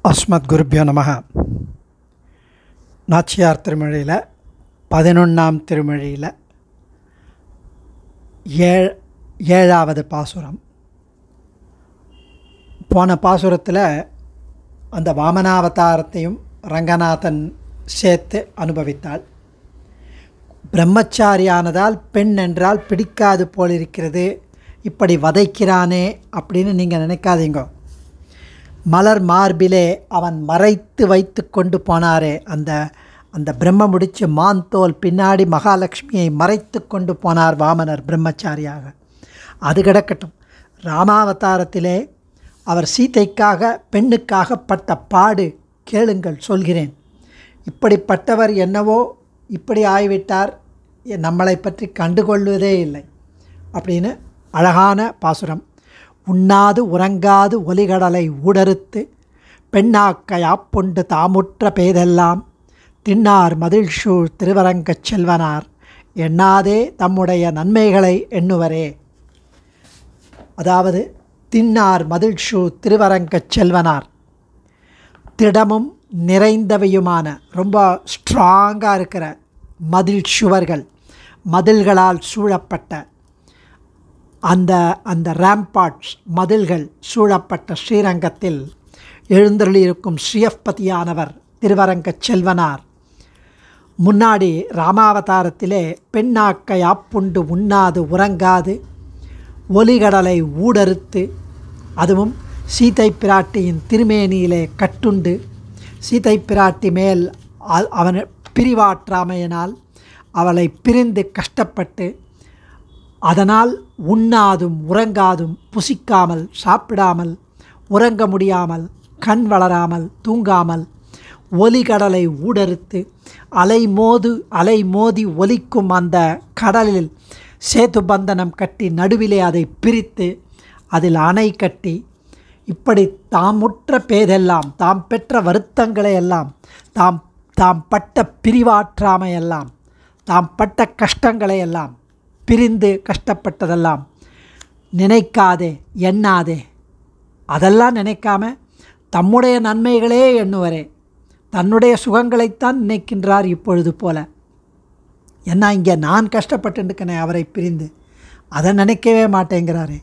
அஸ்மத் குருப்பியோ நமக நாச்சியார் திருமொழியில் பதினொன்றாம் திருமொழியில் ஏழ் ஏழாவது பாசுரம் போன பாசுரத்தில் அந்த வாமனாவதாரத்தையும் ரங்கநாதன் சேர்த்து அனுபவித்தாள் பிரம்மச்சாரியானதால் பெண் என்றால் பிடிக்காது போலிருக்கிறது இப்படி வதைக்கிறானே அப்படின்னு நீங்கள் நினைக்காதீங்க மலர் மார்பிலே அவன் மறைத்து வைத்து கொண்டு போனாரே அந்த அந்த பிரம்ம முடிச்சு மாந்தோல் பின்னாடி மகாலட்சுமியை மறைத்து கொண்டு போனார் வாமனர் பிரம்மச்சாரியாக அது கிடக்கட்டும் ராமாவதாரத்திலே அவர் சீதைக்காக பெண்ணுக்காக பட்ட பாடு கேளுங்கள் சொல்கிறேன் இப்படிப்பட்டவர் என்னவோ இப்படி ஆகிவிட்டார் நம்மளை பற்றி கண்டுகொள்வதே இல்லை அப்படின்னு அழகான பாசுரம் உண்ணாது உறங்காது ஒலிகடலை ஊடறுத்து பெண்ணாக்க யாப்புண்டு தாமுற்ற பேதெல்லாம் தின்னார் மதில் சூழ் திருவரங்கச் செல்வனார் எண்ணாதே தம்முடைய நன்மைகளை எண்ணுவரே அதாவது தின்னார் மதில் ஷூ திருவரங்கச் செல்வனார் திடமும் நிறைந்தவையுமான ரொம்ப ஸ்ட்ராங்காக இருக்கிற மதில் சுவர்கள் மதில்களால் சூழப்பட்ட அந்த அந்த ரேம்பாட்ஸ் மதில்கள் சூழப்பட்ட ஸ்ரீரங்கத்தில் எழுந்தருளியிருக்கும் ஸ்ரீயப்பதியானவர் திருவரங்கச் செல்வனார் முன்னாடி ராமாவதாரத்திலே பெண்ணாக்க யாப்புண்டு உண்ணாது உறங்காது ஒலிகடலை ஊடறுத்து அதுவும் சீதை பிராட்டியின் திருமேனியிலே கட்டுண்டு சீதை பிராட்டி மேல் அவன் பிரிவாற்றாமையினால் அவளை பிரிந்து கஷ்டப்பட்டு அதனால் உண்ணாதும் உறங்காதும் புசிக்காமல் சாப்பிடாமல் உறங்க முடியாமல் கண் வளராமல் தூங்காமல் ஒலிகடலை ஊடறுத்து அலை மோது அலை மோதி ஒலிக்கும் அந்த கடலில் சேது பந்தனம் கட்டி நடுவிலே அதை பிரித்து அதில் அணை கட்டி இப்படி தாம் முற்ற பேதெல்லாம் தாம் பெற்ற வருத்தங்களை எல்லாம் தாம் தாம் பட்ட பிரிவாற்றாமையெல்லாம் தாம் பட்ட கஷ்டங்களை எல்லாம் பிரிந்து கஷ்டப்பட்டதெல்லாம் நினைக்காதே எண்ணாதே அதெல்லாம் நினைக்காம தம்முடைய நன்மைகளே எண்ணுவரே தன்னுடைய சுகங்களைத்தான் நினைக்கின்றார் இப்பொழுது போல ஏன்னா இங்கே நான் கஷ்டப்பட்டுருக்கனே அவரை பிரிந்து அதை நினைக்கவே மாட்டேங்கிறாரே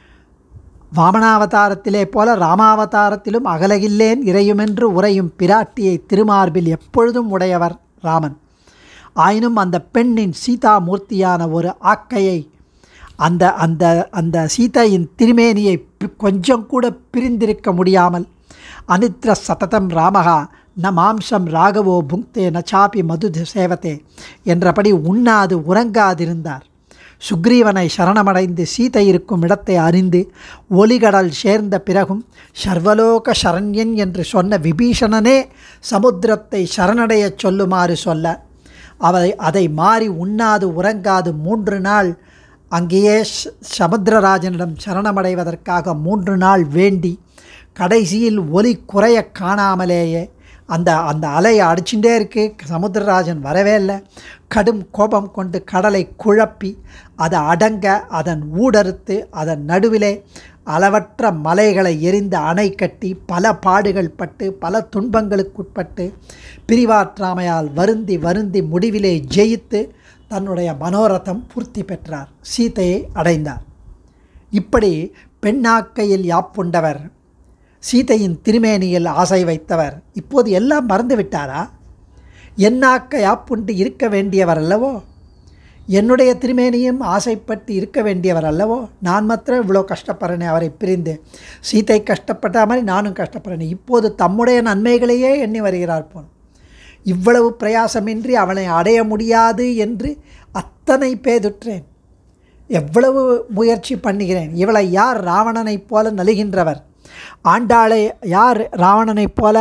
வாமனாவதாரத்திலே போல ராமாவதாரத்திலும் அகலகில்லேன் இறையுமென்று உரையும் பிராட்டியை திருமார்பில் எப்பொழுதும் உடையவர் ராமன் ஆயினும் அந்த பெண்ணின் சீதாமூர்த்தியான ஒரு ஆக்கையை அந்த அந்த அந்த சீதையின் திருமேனியை கொஞ்சம் கூட பிரிந்திருக்க முடியாமல் அனித்ர சததம் ராமகா ந மாம்சம் ராகவோ புங்தே நச்சாப்பி மது சேவத்தே என்றபடி உண்ணாது உறங்காதிருந்தார் சுக்ரீவனை சரணமடைந்து சீதை இருக்கும் இடத்தை அறிந்து ஒலிகடல் சேர்ந்த பிறகும் சர்வலோக சரண்யன் என்று சொன்ன விபீஷணனே சமுத்திரத்தை சரணடையச் சொல்லுமாறு சொல்ல அவை அதை மாறி உண்ணாது உறங்காது மூன்று நாள் அங்கேயே சமுத்திரராஜனிடம் சரணமடைவதற்காக மூன்று நாள் வேண்டி கடைசியில் ஒலி குறைய காணாமலேயே அந்த அந்த அலையை அடிச்சுட்டே இருக்கு சமுத்திரராஜன் வரவே இல்லை கடும் கோபம் கொண்டு கடலை குழப்பி அதை அடங்க அதன் ஊடறுத்து அதன் நடுவிலே அளவற்ற மலைகளை எரிந்த அணை கட்டி பல பாடுகள் பட்டு பல துன்பங்களுக்குட்பட்டு பிரிவாற்றாமையால் வருந்தி வருந்தி முடிவிலே ஜெயித்து தன்னுடைய மனோரதம் பூர்த்தி பெற்றார் சீதையை அடைந்தார் இப்படி பெண்ணாக்கையில் யாப்புண்டவர் சீதையின் திருமேனியில் ஆசை வைத்தவர் இப்போது எல்லாம் மறந்து விட்டாரா என்னாக்க யாப்புண்டு இருக்க வேண்டியவர் அல்லவோ என்னுடைய திருமேனியும் ஆசைப்பட்டு இருக்க வேண்டியவர் அல்லவோ நான் மாத்திரம் இவ்வளோ கஷ்டப்படுறேனே அவரை பிரிந்து சீதை கஷ்டப்பட்ட மாதிரி நானும் கஷ்டப்படுறேன் இப்போது தம்முடைய நன்மைகளையே எண்ணி வருகிறார் போல் இவ்வளவு பிரயாசமின்றி அவனை அடைய முடியாது என்று அத்தனை பேதுற்றேன் எவ்வளவு முயற்சி பண்ணுகிறேன் இவளை யார் ராவணனைப் போல நலுகின்றவர் ஆண்டாளை யார் ராவணனைப் போல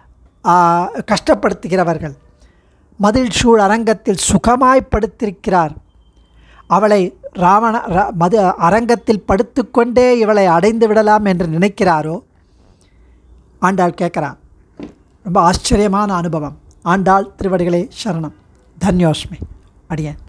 கஷ்டப்படுத்துகிறவர்கள் மதில் சூழ் அரங்கத்தில் சுகமாய் படுத்திருக்கிறார் அவளை ராவண மது அரங்கத்தில் படுத்துக்கொண்டே இவளை அடைந்து விடலாம் என்று நினைக்கிறாரோ ஆண்டாள் கேட்குறான் ரொம்ப ஆச்சரியமான அனுபவம் ஆண்டாள் திருவடிகளே சரணம் தன்யோஸ்மி அடியேன்